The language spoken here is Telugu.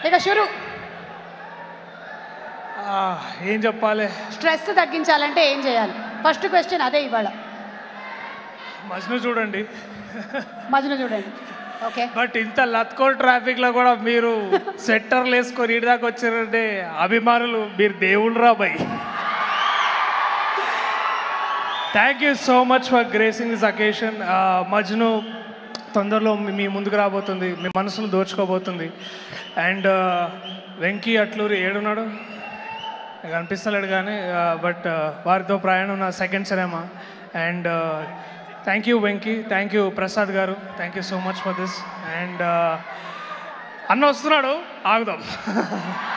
ఇక షురు ఆ, ఏం చెప్పాలి స్ట్రెస్ తగ్గించాలంటే ఏం చేయాలి ఫస్ట్ క్వశ్చన్ అదే ఇవాళ మజ్ను చూడండి మధ్యలో చూడండి ఓకే బట్ ఇంత లత్కోల్ ట్రాఫిక్లో కూడా మీరు సెట్టర్లు వేసుకొని ఇటు దాకా వచ్చారంటే అభిమానులు మీరు దేవుళ్ళు రా bye thank you so much for gracing this occasion Majnu తొందరలో మీ- మీ ముందుకు రాబోతుంది మీ మనసును దోచుకోబోతుంది అండ్ వెంకీ అట్లూరి ఏడున్నాడు నాకు అనిపిస్తలేడు కానీ బట్ వారితో ప్రయాణం నా second cinema and thank you Venky thank you Prasad garu thank you so much for this and అన్న వస్తున్నాడు ఆగుదాం